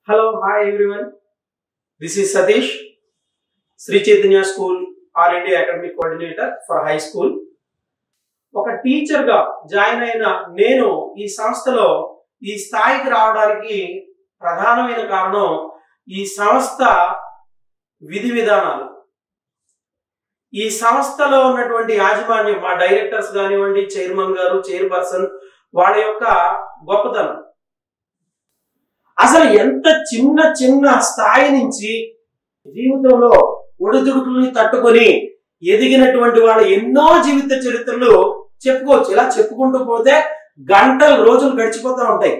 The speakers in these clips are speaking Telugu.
Hello, hi everyone. This is Satish, Sri Chaitanya School, All India Academic Coordinator for High School. ఒక టీచర్ గా జాయిన్ అయిన నేను ఈ సంస్థలో ఈ స్థాయికి రావడానికి ప్రధానమైన కారణం ఈ సంస్థ విధి విధానాలు ఈ సంస్థలో ఉన్నటువంటి యాజమాన్యం మా డైరెక్టర్స్ కానివ్వండి చైర్మన్ గారు చైర్పర్సన్ వాళ్ళ యొక్క గొప్పతనం అసలు ఎంత చిన్న చిన్న స్థాయి నుంచి జీవితంలో ఒడిదుడుకుల్ని తట్టుకొని ఎదిగినటువంటి వాళ్ళ ఎన్నో జీవిత చరిత్రలు చెప్పుకోవచ్చు ఇలా చెప్పుకుంటూ పోతే గంటలు రోజులు గడిచిపోతూ ఉంటాయి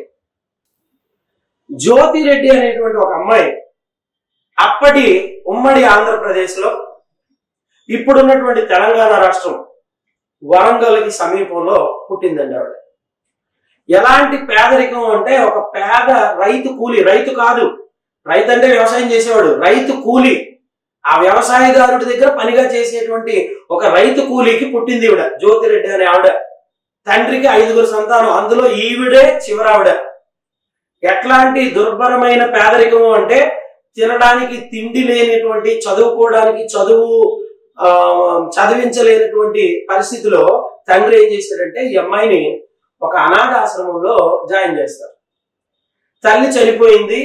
జ్యోతి రెడ్డి అనేటువంటి ఒక అమ్మాయి అప్పటి ఉమ్మడి ఆంధ్రప్రదేశ్ లో ఇప్పుడున్నటువంటి తెలంగాణ రాష్ట్రం వరంగల్కి సమీపంలో పుట్టిందండి ఆవిడ ఎలాంటి పేదరికం అంటే ఒక పేద రైతు కూలి రైతు కాదు రైతు అంటే వ్యవసాయం చేసేవాడు రైతు కూలి ఆ వ్యవసాయదారుడి దగ్గర పనిగా చేసేటువంటి ఒక రైతు కూలీకి పుట్టింది ఈవిడ జ్యోతిరెడ్డి అనే ఆవిడ తండ్రికి ఐదుగురు సంతానం అందులో ఈవిడే చివరావిడ ఎట్లాంటి దుర్భరమైన పేదరికము అంటే తినడానికి తిండి లేనటువంటి చదువుకోవడానికి చదువు ఆ, చదివించలేనటువంటి పరిస్థితిలో తండ్రి ఏం చేశాడంటే ఈ అమ్మాయిని ఒక అనాథ ఆశ్రమంలో జాయిన్ చేస్తారు తల్లి చనిపోయింది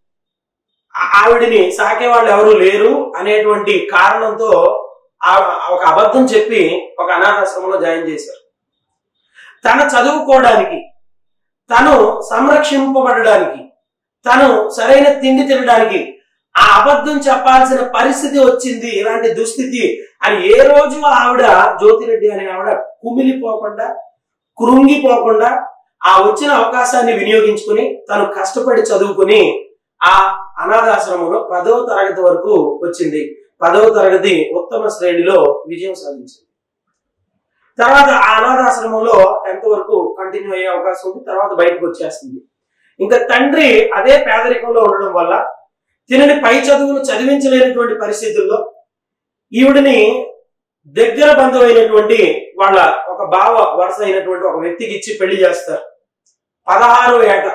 ఆ- ఆవిడిని సాకే వాళ్ళు ఎవరు లేరు అనేటువంటి కారణంతో ఆ- ఒక అబద్ధం చెప్పి ఒక అనాథాశ్రమంలో జాయిన్ చేశారు తన చదువుకోవడానికి తను సంరక్షింపబడడానికి తను సరైన తిండి తినడానికి ఆ అబద్ధం చెప్పాల్సిన పరిస్థితి వచ్చింది ఇలాంటి దుస్థితి అని ఏ రోజు ఆవిడ జ్యోతిరెడ్డి అనే ఆవిడ కుమిలిపోకుండా కృంగిపోకుండా ఆ వచ్చిన అవకాశాన్ని వినియోగించుకుని తను కష్టపడి చదువుకుని ఆ అనాథాశ్రమంలో పదవ తరగతి వరకు వచ్చింది పదవ తరగతి ఉత్తమ శ్రేణిలో విజయం సాధించింది తర్వాత ఆ అనాథాశ్రమంలో టెన్త్ వరకు కంటిన్యూ అయ్యే అవకాశం ఉంది తర్వాత బయటకు వచ్చేస్తుంది ఇంకా తండ్రి అదే పేదరికంలో ఉండడం వల్ల తినని పై చదువులు చదివించలేనటువంటి పరిస్థితుల్లో ఈవిడిని దగ్గర బంధువైనటువంటి వాళ్ళ ఒక బావ వరుస అయినటువంటి ఒక వ్యక్తికి ఇచ్చి పెళ్లి చేస్తారు పదహారో ఏట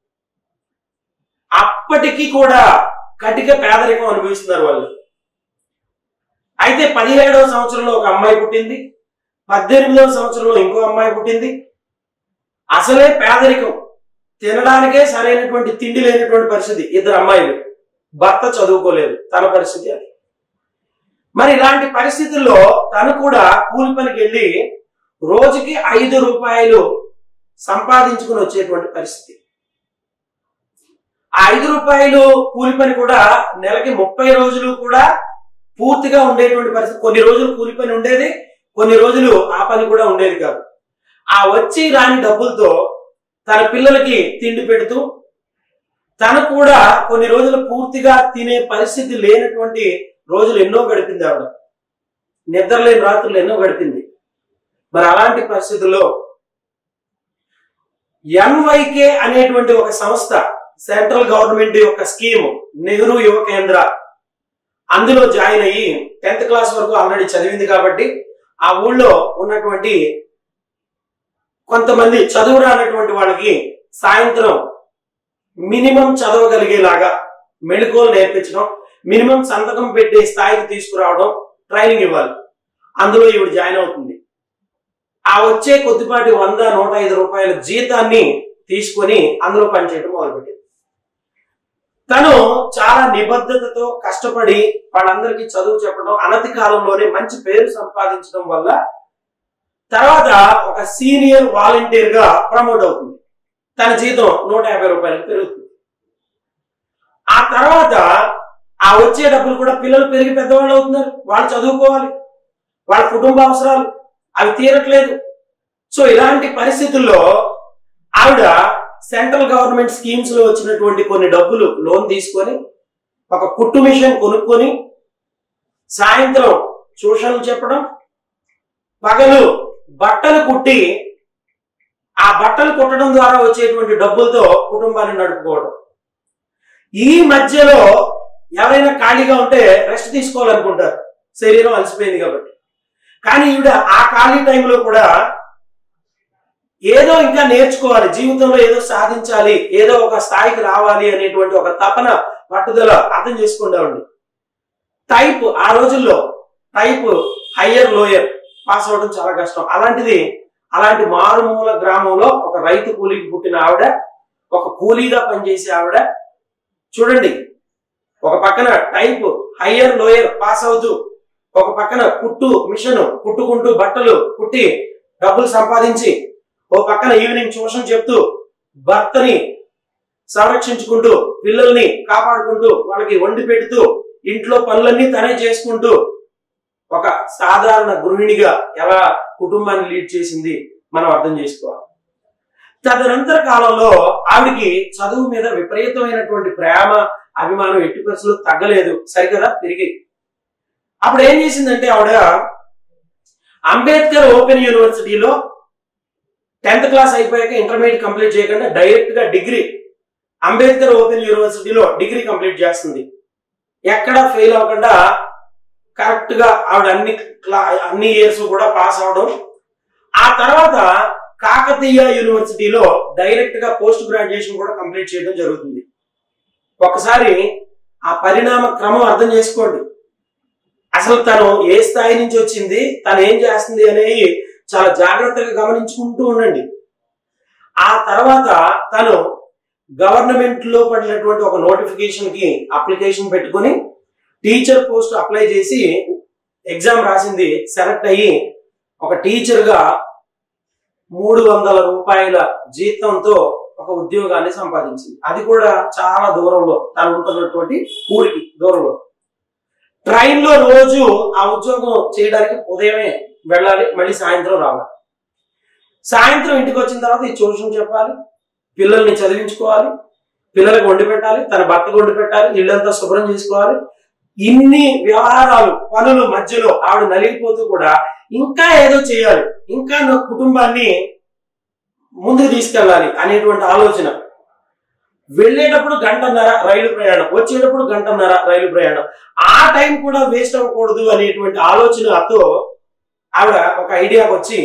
అప్పటికి కూడా కటిక పేదరికం అనుభవిస్తున్నారు వాళ్ళు అయితే పదిహేడవ సంవత్సరంలో ఒక అమ్మాయి పుట్టింది పద్దెనిమిదవ సంవత్సరంలో ఇంకో అమ్మాయి పుట్టింది అసలే పేదరికం తినడానికే సరైనటువంటి తిండి లేనటువంటి పరిస్థితి ఇద్దరు అమ్మాయిలు భర్త చదువుకోలేదు తన పరిస్థితి అది మరి ఇలాంటి పరిస్థితుల్లో తను కూడా కూలి పనికి వెళ్ళి రోజుకి ఐదు రూపాయలు సంపాదించుకుని వచ్చేటువంటి పరిస్థితి ఆ ఐదు రూపాయలు కూలి పని కూడా నెలకి ముప్పై రోజులు కూడా పూర్తిగా ఉండేటువంటి పరిస్థితి కొన్ని రోజులు కూలి పని ఉండేది కొన్ని రోజులు ఆ పని కూడా ఉండేది కాదు ఆ వచ్చి రాని డబ్బులతో తన పిల్లలకి తిండి పెడుతూ తను కూడా కొన్ని రోజులు పూర్తిగా తినే పరిస్థితి లేనటువంటి రోజులు ఎన్నో గడిపింది ఆవిడ నిద్రలేని రాత్రులు ఎన్నో గడిపింది మరి అలాంటి పరిస్థితుల్లో ఎన్వైకే అనేటువంటి ఒక సంస్థ సెంట్రల్ గవర్నమెంట్ యొక్క స్కీమ్ నెహ్రూ యువ కేంద్ర అందులో జాయిన్ అయ్యి టెన్త్ క్లాస్ వరకు ఆల్రెడీ చదివింది కాబట్టి ఆ ఊళ్ళో ఉన్నటువంటి కొంతమంది చదువు రానటువంటి వాళ్ళకి సాయంత్రం మినిమం చదవగలిగేలాగా మెళుకువలు నేర్పించడం మినిమం సంతకం పెట్టే స్థాయికి తీసుకురావడం ట్రైనింగ్ ఇవ్వాలి అందులో ఈవిడ జాయిన్ అవుతుంది ఆ వచ్చే కొద్దిపాటి వంద నూట ఐదు రూపాయల జీతాన్ని తీసుకొని అందులో పనిచేయడం మొదలుపెట్టింది తను చాలా నిబద్ధతతో కష్టపడి వాళ్ళందరికీ చదువు చెప్పడం అనతి కాలంలోనే మంచి పేరు సంపాదించడం వల్ల తర్వాత ఒక సీనియర్ వాలంటీర్ గా ప్రమోట్ అవుతుంది తన జీతం నూట యాభై రూపాయలకు పెరుగుతుంది ఆ తర్వాత ఆ వచ్చే డబ్బులు కూడా పిల్లలు పెరిగి పెద్దవాళ్ళు అవుతున్నారు వాళ్ళు చదువుకోవాలి వాళ్ళ కుటుంబ అవసరాలు అవి తీరట్లేదు సో ఇలాంటి పరిస్థితుల్లో ఆవిడ సెంట్రల్ గవర్నమెంట్ స్కీమ్స్ లో వచ్చినటువంటి కొన్ని డబ్బులు లోన్ తీసుకొని ఒక కుట్టు మిషన్ కొనుక్కొని సాయంత్రం ట్యూషన్లు చెప్పడం పగలు బట్టలు కుట్టి ఆ బట్టలు కుట్టడం ద్వారా వచ్చేటువంటి డబ్బులతో కుటుంబాన్ని నడుపుకోవడం ఈ మధ్యలో ఎవరైనా ఖాళీగా ఉంటే రెస్ట్ తీసుకోవాలనుకుంటారు శరీరం అలసిపోయింది కాబట్టి కానీ ఈవిడ ఆ ఖాళీ టైంలో కూడా ఏదో ఇంకా నేర్చుకోవాలి జీవితంలో ఏదో సాధించాలి ఏదో ఒక స్థాయికి రావాలి అనేటువంటి ఒక తపన పట్టుదల అర్థం చేసుకుంటామండి టైప్ ఆ రోజుల్లో టైప్ హయ్యర్ లోయర్ పాస్ అవడం చాలా కష్టం అలాంటిది అలాంటి మారుమూల గ్రామంలో ఒక రైతు కూలీకి పుట్టిన ఆవిడ ఒక కూలీగా పనిచేసే ఆవిడ చూడండి ఒక పక్కన టైప్ హయ్యర్ లోయర్ పాస్ అవుతూ ఒక పక్కన కుట్టు మిషన్ కుట్టుకుంటూ బట్టలు కుట్టి డబ్బులు సంపాదించి ఓ పక్కన ఈవినింగ్ ట్యూషన్ చెప్తూ భర్తని సంరక్షించుకుంటూ పిల్లల్ని కాపాడుకుంటూ వాళ్ళకి వండి పెడుతూ ఇంట్లో పనులన్నీ తనే చేసుకుంటూ ఒక సాధారణ గృహిణిగా ఎలా కుటుంబాన్ని లీడ్ చేసింది మనం అర్థం చేసుకోవాలి తదనంతర కాలంలో ఆవిడికి చదువు మీద విపరీతమైనటువంటి ప్రేమ అభిమానం ఎట్టి పరిస్థితుల్లో తగ్గలేదు సరికదా పెరిగి అప్పుడు ఏం చేసిందంటే ఆవిడ అంబేద్కర్ ఓపెన్ యూనివర్సిటీలో టెన్త్ క్లాస్ అయిపోయాక ఇంటర్మీడియట్ కంప్లీట్ చేయకుండా డైరెక్ట్ గా డిగ్రీ అంబేద్కర్ ఓపెన్ యూనివర్సిటీలో డిగ్రీ కంప్లీట్ చేస్తుంది ఎక్కడ ఫెయిల్ అవ్వకుండా కరెక్ట్ గా ఆవిడ అన్ని క్లా- అన్ని ఇయర్స్ కూడా పాస్ అవడం ఆ తర్వాత కాకతీయ యూనివర్సిటీలో డైరెక్ట్ గా పోస్ట్ గ్రాడ్యుయేషన్ కూడా కంప్లీట్ చేయడం జరుగుతుంది ఒకసారి ఆ పరిణామ క్రమం అర్థం చేసుకోండి అసలు తను ఏ స్థాయి నుంచి వచ్చింది తను ఏం చేస్తుంది అనేది చాలా జాగ్రత్తగా గమనించుకుంటూ ఉండండి ఆ తర్వాత తను గవర్నమెంట్ లో పడినటువంటి ఒక నోటిఫికేషన్ కి అప్లికేషన్ పెట్టుకొని టీచర్ పోస్ట్ అప్లై చేసి ఎగ్జామ్ రాసింది సెలెక్ట్ అయ్యి ఒక టీచర్ గా మూడు వందల రూపాయల జీతంతో ఒక ఉద్యోగాన్ని సంపాదించింది అది కూడా చాలా దూరంలో తను ఉంటున్నటువంటి ఊరికి దూరంలో ట్రైన్ లో రోజు ఆ ఉద్యోగం చేయడానికి ఉదయమే వెళ్ళాలి మళ్ళీ సాయంత్రం రావాలి సాయంత్రం ఇంటికి వచ్చిన తర్వాత ఈ ట్యూషన్ చెప్పాలి పిల్లల్ని చదివించుకోవాలి పిల్లలకు వండి పెట్టాలి తన భర్తకు వండి పెట్టాలి ఇల్లంతా శుభ్రం చేసుకోవాలి ఇన్ని వ్యవహారాలు పనులు మధ్యలో ఆవిడ నలిగిపోతూ కూడా ఇంకా ఏదో చేయాలి ఇంకా నా కుటుంబాన్ని ముందుకు తీసుకెళ్ళాలి అనేటువంటి ఆలోచన వెళ్ళేటప్పుడు గంటన్నర రైలు ప్రయాణం వచ్చేటప్పుడు గంటన్నర రైలు ప్రయాణం ఆ టైం కూడా వేస్ట్ అవ్వకూడదు అనేటువంటి ఆలోచనతో ఆవిడ ఒక ఐడియాకి వచ్చి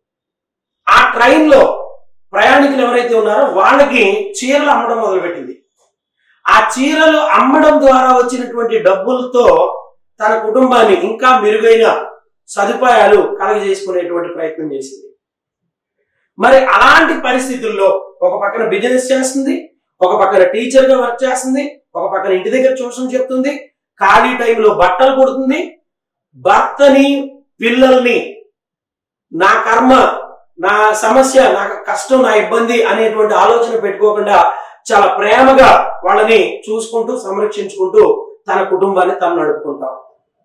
ఆ ట్రైన్ లో ప్రయాణికులు ఎవరైతే ఉన్నారో వాళ్ళకి చీరలు అమ్మడం మొదలుపెట్టింది ఆ చీరలు అమ్మడం ద్వారా వచ్చినటువంటి డబ్బులతో తన కుటుంబాన్ని ఇంకా మెరుగైన సదుపాయాలు కలగజేసుకునేటువంటి ప్రయత్నం చేసింది మరి అలాంటి పరిస్థితుల్లో ఒక పక్కన బిజినెస్ చేస్తుంది ఒక పక్కన టీచర్ గా వర్క్ చేస్తుంది ఒక పక్కన ఇంటి దగ్గర ట్యూషన్ చెప్తుంది ఖాళీ టైంలో బట్టలు కుడుతుంది భర్తని పిల్లల్ని నా కర్మ నా సమస్య నా కష్టం నా ఇబ్బంది అనేటువంటి ఆలోచన పెట్టుకోకుండా చాలా ప్రేమగా వాళ్ళని చూసుకుంటూ సంరక్షించుకుంటూ తన కుటుంబాన్ని తను నడుపుకుంటాం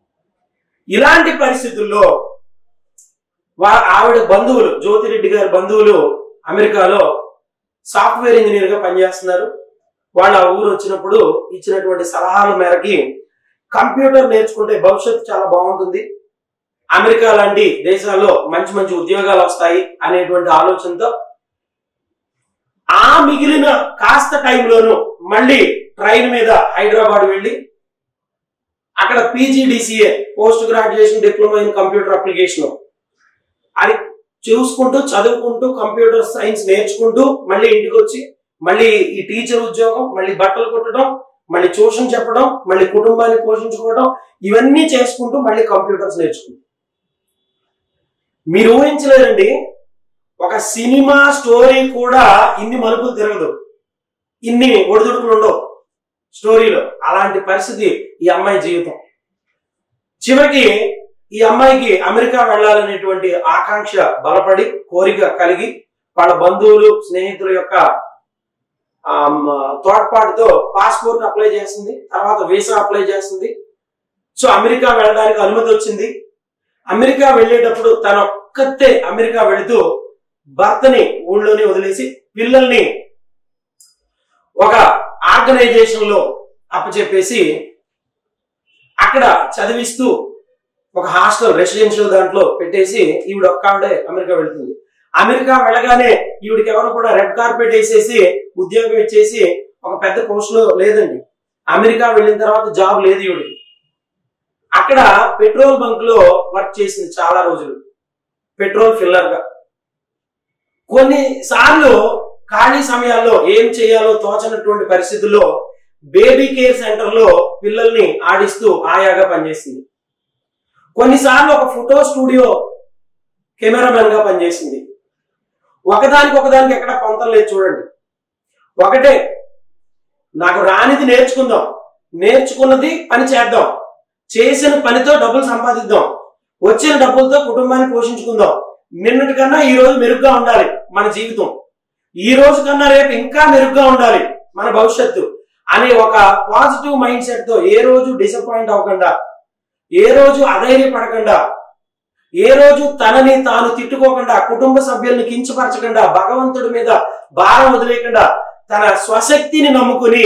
ఇలాంటి పరిస్థితుల్లో వా- ఆవిడ బంధువులు జ్యోతిరెడ్డి గారి బంధువులు అమెరికాలో సాఫ్ట్వేర్ ఇంజనీర్ గా పనిచేస్తున్నారు వాళ్ళ ఆ ఊరు వచ్చినప్పుడు ఇచ్చినటువంటి సలహాల మేరకి కంప్యూటర్ నేర్చుకుంటే భవిష్యత్తు చాలా బాగుంటుంది అమెరికా లాంటి దేశాల్లో మంచి మంచి ఉద్యోగాలు వస్తాయి అనేటువంటి ఆలోచనతో ఆ మిగిలిన కాస్త టైంలోను మళ్ళీ ట్రైన్ మీద హైదరాబాద్ వెళ్ళి అక్కడ PGDCA post graduation diploma in computer application అది చూసుకుంటూ చదువుకుంటూ కంప్యూటర్ సైన్స్ నేర్చుకుంటూ మళ్ళీ ఇంటికి వచ్చి మళ్ళీ ఈ టీచర్ ఉద్యోగం మళ్ళీ బట్టలు కుట్టడం మళ్ళీ ట్యూషన్ చెప్పడం మళ్ళీ కుటుంబాన్ని పోషించుకోవడం ఇవన్నీ చేసుకుంటూ మళ్ళీ కంప్యూటర్స్ నేర్చుకుంటాం మీరు ఊహించలేదండి ఒక సినిమా స్టోరీ కూడా ఇన్ని మలుపులు తిరగదు ఇన్ని ఒడిదుడుకులు ఉండవు స్టోరీలో అలాంటి పరిస్థితి ఈ అమ్మాయి జీవితం చివరికి ఈ అమ్మాయికి అమెరికా వెళ్ళాలనేటువంటి ఆకాంక్ష బలపడి కోరిక కలిగి వాళ్ళ బంధువులు స్నేహితుల యొక్క ఆమ్, తోడ్పాటుతో పాస్పోర్ట్ అప్లై చేస్తుంది తర్వాత వీసా అప్లై చేస్తుంది సో అమెరికా వెళ్ళడానికి అనుమతి వచ్చింది అమెరికా వెళ్ళేటప్పుడు తన ఒక్కతే అమెరికా వెళుతూ భర్తని ఊళ్ళోనే వదిలేసి పిల్లల్ని ఒక ఆర్గనైజేషన్ లో అప్పచెప్పేసి అక్కడ చదివిస్తూ ఒక హాస్టల్ రెసిడెన్షియల్ దాంట్లో పెట్టేసి ఈవిడ ఒక్క ఆవిడే అమెరికా వెళ్తుంది అమెరికా వెళ్ళగానే ఈవిడికి ఎవరు కూడా రెడ్ కార్పెట్ వేసేసి ఉద్యోగం ఇచ్చేసి ఒక పెద్ద పోస్ట్ లో లేదండి అమెరికా వెళ్ళిన తర్వాత జాబ్ లేదు ఈవిడికి అక్కడ పెట్రోల్ బంక్ లో వర్క్ చేసింది చాలా రోజులు పెట్రోల్ ఫిల్లర్ గా కొన్నిసార్లు ఖాళీ సమయాల్లో ఏం చేయాలో తోచనటువంటి పరిస్థితుల్లో బేబీ కేర్ సెంటర్ లో పిల్లల్ని ఆడిస్తూ ఆయాగా పనిచేసింది కొన్నిసార్లు ఒక ఫోటో స్టూడియో కెమెరామెన్ గా పనిచేసింది ఒకదానికి ఒకదానికి ఎక్కడ పొంతం లేదు చూడండి ఒకటే నాకు రానిది నేర్చుకుందాం నేర్చుకున్నది పని చేద్దాం చేసిన పనితో డబ్బులు సంపాదిద్దాం వచ్చిన డబ్బులతో కుటుంబాన్ని పోషించుకుందాం నిన్నటి కన్నా ఈ రోజు మెరుగ్గా ఉండాలి మన జీవితం ఈ రోజు కన్నా రేపు ఇంకా మెరుగ్గా ఉండాలి మన భవిష్యత్తు అనే ఒక పాజిటివ్ మైండ్ సెట్ తో ఏ రోజు డిసప్పాయింట్ అవ్వకుండా ఏ రోజు అధైర్యపడకుండా ఏ రోజు తనని తాను తిట్టుకోకుండా కుటుంబ సభ్యుల్ని కించపరచకుండా భగవంతుడి మీద భారం వదిలేయకుండా తన స్వశక్తిని నమ్ముకుని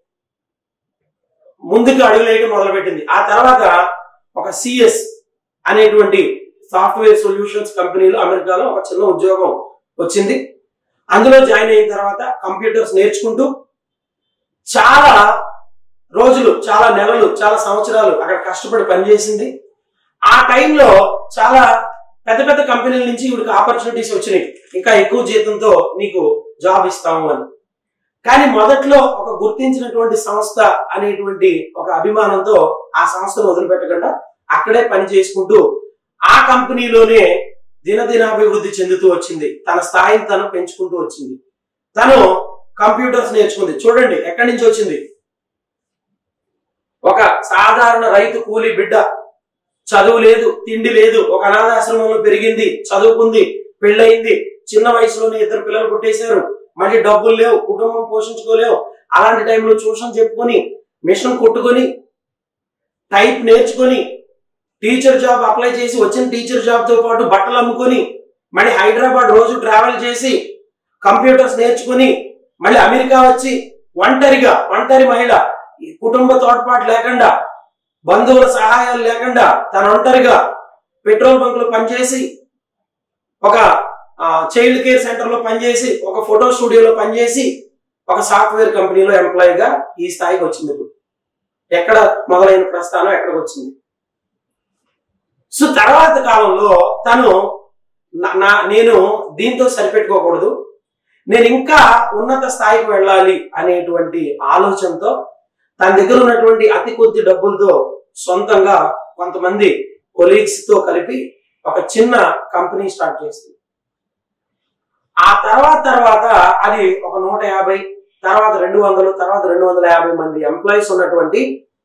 ముందుకు అడుగులేయడం మొదలుపెట్టింది ఆ తర్వాత ఒక సిఎస్ అనేటువంటి సాఫ్ట్వేర్ సొల్యూషన్స్ కంపెనీలో అమెరికాలో ఒక చిన్న ఉద్యోగం వచ్చింది అందులో జాయిన్ అయిన తర్వాత కంప్యూటర్స్ నేర్చుకుంటూ చాలా రోజులు చాలా నెలలు చాలా సంవత్సరాలు అక్కడ కష్టపడి పనిచేసింది ఆ టైంలో చాలా పెద్ద పెద్ద కంపెనీల నుంచి ఇవిడికి ఆపర్చునిటీస్ వచ్చినాయి ఇంకా ఎక్కువ జీతంతో నీకు జాబ్ ఇస్తాము అని కానీ మొదట్లో ఒక గుర్తించినటువంటి సంస్థ అనేటువంటి ఒక అభిమానంతో ఆ సంస్థను వదిలిపెట్టకుండా అక్కడే పని చేసుకుంటూ ఆ కంపెనీలోనే దినదినాభివృద్ధి చెందుతూ వచ్చింది తన స్థాయిని తను పెంచుకుంటూ వచ్చింది తను కంప్యూటర్స్ నేర్చుకుంది చూడండి ఎక్కడి నుంచి వచ్చింది ఒక సాధారణ రైతు కూలి బిడ్డ చదువు లేదు తిండి లేదు ఒక అనాథాశ్రమంలో పెరిగింది చదువుకుంది పెళ్ళయింది చిన్న వయసులోనే ఇద్దరు పిల్లలు పుట్టేశారు మళ్ళీ డబ్బులు లేవు కుటుంబం పోషించుకోలేవు అలాంటి టైంలో ట్యూషన్ చెప్పుకొని మిషన్ కొట్టుకొని టైప్ నేర్చుకొని టీచర్ జాబ్ అప్లై చేసి వచ్చిన టీచర్ జాబ్ తో పాటు బట్టలు అమ్ముకొని మళ్ళీ హైదరాబాద్ రోజు ట్రావెల్ చేసి కంప్యూటర్స్ నేర్చుకుని మళ్ళీ అమెరికా వచ్చి ఒంటరిగా ఒంటరి మహిళ ఈ కుటుంబ తోడ్పాటు లేకుండా బంధువుల సహాయాలు లేకుండా తన ఒంటరిగా పెట్రోల్ బంకులో పనిచేసి ఒక చైల్డ్ కేర్ సెంటర్ లో పనిచేసి ఒక ఫోటో స్టూడియోలో పనిచేసి ఒక సాఫ్ట్వేర్ కంపెనీలో ఎంప్లాయీగా ఈ స్థాయికి వచ్చింది ఇప్పుడు ఎక్కడ మొదలైన ప్రస్థానం ఎక్కడికి వచ్చింది సో తర్వాత కాలంలో తను నా- నా నేను దీంతో సరిపెట్టుకోకూడదు నేను ఇంకా ఉన్నత స్థాయికి వెళ్ళాలి అనేటువంటి ఆలోచనతో తన దగ్గర ఉన్నటువంటి అతి కొద్ది డబ్బులతో సొంతంగా కొంతమంది కొలీగ్స్ తో కలిపి ఒక చిన్న కంపెనీ స్టార్ట్ చేసింది ఆ తర్వాత తర్వాత అది ఒక నూట యాభై తర్వాత రెండు వందలు తర్వాత రెండు వందల యాభై మంది ఎంప్లాయీస్ ఉన్నటువంటి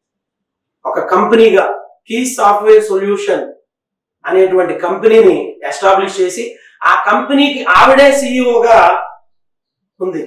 ఒక కంపెనీగా కీ సాఫ్ట్వేర్ సొల్యూషన్ అనేటువంటి కంపెనీని ఎస్టాబ్లిష్ చేసి ఆ కంపెనీకి ఆవిడే సిఇఓగా ఉంది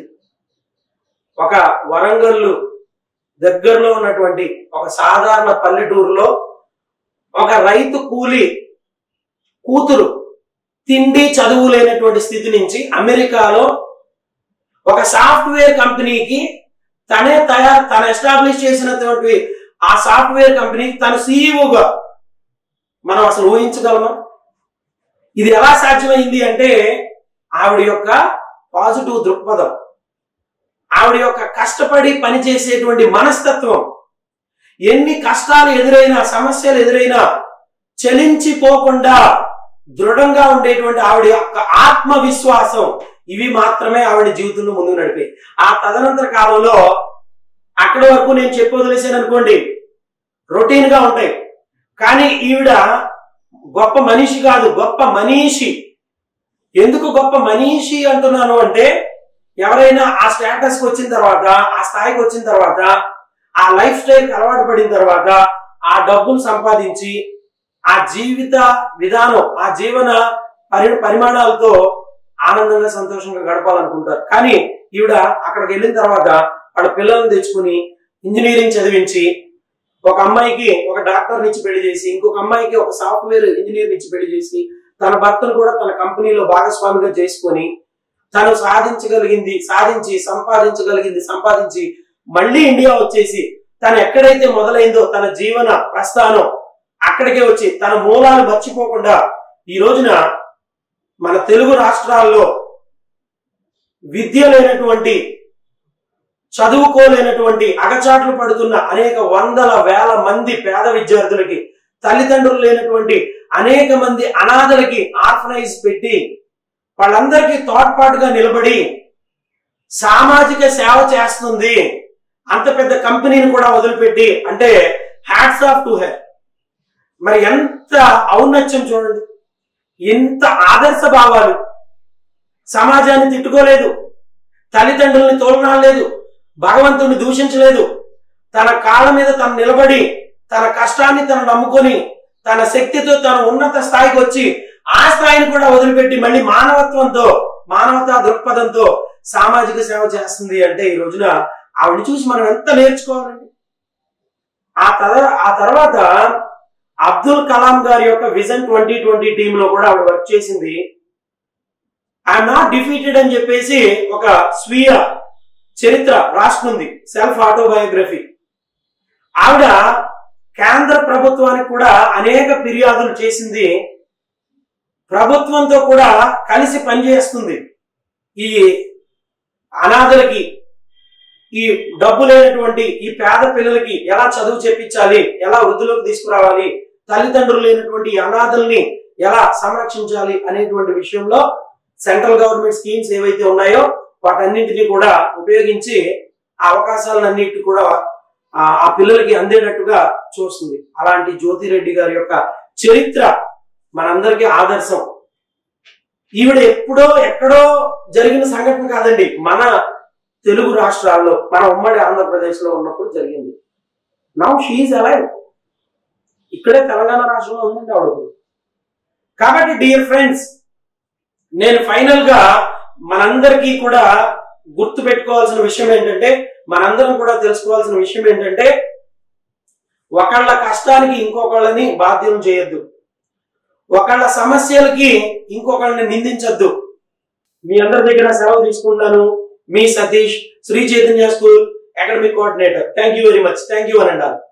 ఒక వరంగల్ దగ్గరలో ఉన్నటువంటి ఒక సాధారణ పల్లెటూరులో ఒక రైతు కూలి కూతురు తిండి చదువు లేనటువంటి స్థితి నుంచి అమెరికాలో ఒక సాఫ్ట్వేర్ కంపెనీకి తనే తయారు తను ఎస్టాబ్లిష్ చేసినటువంటి ఆ సాఫ్ట్వేర్ కంపెనీకి తను సీఈఓగా మనం అసలు ఊహించగలమా ఇది ఎలా సాధ్యమైంది అంటే ఆవిడ యొక్క పాజిటివ్ దృక్పథం ఆవిడ యొక్క కష్టపడి పనిచేసేటువంటి మనస్తత్వం ఎన్ని కష్టాలు ఎదురైనా సమస్యలు ఎదురైనా చలించిపోకుండా దృఢంగా ఉండేటువంటి ఆవిడ యొక్క ఆత్మవిశ్వాసం ఇవి మాత్రమే ఆవిడ జీవితంలో ముందుకు నడిపాయి ఆ తదనంతర కాలంలో అక్కడి వరకు నేను చెప్పి వదిలేసాను అనుకోండి రొటీన్ గా ఉంటాయి కానీ ఈవిడ గొప్ప మనిషి కాదు గొప్ప మనీషి ఎందుకు గొప్ప మనీషి అంటున్నాను అంటే ఎవరైనా ఆ స్టేటస్ కి వచ్చిన తర్వాత ఆ స్థాయికి వచ్చిన తర్వాత ఆ లైఫ్ స్టైల్ అలవాటు పడిన తర్వాత ఆ డబ్బులు సంపాదించి ఆ జీవిత విధానం ఆ జీవన పరి పరిమాణాలతో ఆనందంగా సంతోషంగా గడపాలనుకుంటారు కానీ ఈవిడ అక్కడికి వెళ్ళిన తర్వాత వాళ్ళ పిల్లల్ని తెచ్చుకుని ఇంజనీరింగ్ చదివించి ఒక అమ్మాయికి ఒక డాక్టర్ నుంచి పెళ్లి చేసి ఇంకొక అమ్మాయికి ఒక సాఫ్ట్వేర్ ఇంజనీర్ నుంచి పెళ్లి చేసి తన భర్తను కూడా తన కంపెనీలో భాగస్వామిగా చేసుకొని తను సాధించగలిగింది సాధించి సంపాదించగలిగింది సంపాదించి మళ్ళీ ఇండియా వచ్చేసి తను ఎక్కడైతే మొదలైందో తన జీవన ప్రస్థానం అక్కడికే వచ్చి తన మూలాలు మర్చిపోకుండా ఈ రోజున మన తెలుగు రాష్ట్రాల్లో విద్య లేనటువంటి చదువుకోలేనటువంటి అగచాట్లు పడుతున్న అనేక వందల వేల మంది పేద విద్యార్థులకి తల్లిదండ్రులు లేనటువంటి అనేక మంది అనాథలకి ఆర్ఫనైజ్ పెట్టి వాళ్ళందరికీ తోడ్పాటుగా నిలబడి సామాజిక సేవ చేస్తుంది అంత పెద్ద కంపెనీని కూడా వదిలిపెట్టి అంటే హ్యాట్స్ ఆఫ్ టు హెర్ మరి ఎంత ఔన్నత్యం చూడండి ఎంత ఆదర్శ భావాలు సమాజాన్ని తిట్టుకోలేదు తల్లిదండ్రుల్ని తోలనాలేదు భగవంతుడిని దూషించలేదు తన కాళ్ళ మీద తను నిలబడి తన కష్టాన్ని తను నమ్ముకొని తన శక్తితో తన ఉన్నత స్థాయికి వచ్చి ఆ స్థాయిని కూడా వదిలిపెట్టి మళ్ళీ మానవత్వంతో మానవతా దృక్పథంతో సామాజిక సేవ చేస్తుంది అంటే ఈ రోజున ఆవిడ చూసి మనం ఎంత నేర్చుకోవాలండి ఆ తర ఆ తర్వాత అబ్దుల్ కలాం గారి యొక్క విజన్ ట్వంటీ ట్వంటీ టీమ్ లో కూడా ఆవిడ వర్క్ చేసింది ఐఎమ్ నాట్ డిఫీటెడ్ అని చెప్పేసి ఒక స్వీయ చరిత్ర రాస్తుంది సెల్ఫ్ ఆటోబయోగ్రఫీ ఆవిడ కేంద్ర ప్రభుత్వానికి కూడా అనేక ఫిర్యాదులు చేసింది ప్రభుత్వంతో కూడా కలిసి పనిచేస్తుంది ఈ అనాథలకి ఈ డబ్బు లేనటువంటి ఈ పేద పిల్లలకి ఎలా చదువు చెప్పించాలి ఎలా వృద్ధిలోకి తీసుకురావాలి తల్లిదండ్రులు లేనటువంటి ఈ అనాథల్ని ఎలా సంరక్షించాలి అనేటువంటి విషయంలో సెంట్రల్ గవర్నమెంట్ స్కీమ్స్ ఏవైతే ఉన్నాయో వాటన్నింటినీ కూడా ఉపయోగించి ఆ అవకాశాలన్నిటి కూడా ఆ ఆ పిల్లలకి అందేటట్టుగా చూస్తుంది అలాంటి జ్యోతిరెడ్డి గారి యొక్క చరిత్ర మనందరికీ ఆదర్శం ఈవిడ ఎప్పుడో ఎక్కడో జరిగిన సంఘటన కాదండి మన తెలుగు రాష్ట్రాల్లో మన ఉమ్మడి ఆంధ్రప్రదేశ్ లో ఉన్నప్పుడు జరిగింది నౌ షీఈ్ అలైవ్ ఇక్కడే తెలంగాణ రాష్ట్రంలో ఉందండి ఆవిడ ఇప్పుడు. కాబట్టి డియర్ ఫ్రెండ్స్ నేను ఫైనల్ గా మనందరికీ కూడా గుర్తు పెట్టుకోవాల్సిన విషయం ఏంటంటే మనందరం కూడా తెలుసుకోవాల్సిన విషయం ఏంటంటే ఒకళ్ళ కష్టానికి ఇంకొకళ్ళని బాధ్యం చేయొద్దు ఒకళ్ళ సమస్యలకి ఇంకొకళ్ళని నిందించొద్దు మీ అందరి దగ్గర సెలవు తీసుకుంటాను మీ Satish Sri Chaitanya school academic coordinator thank you very much thank you అని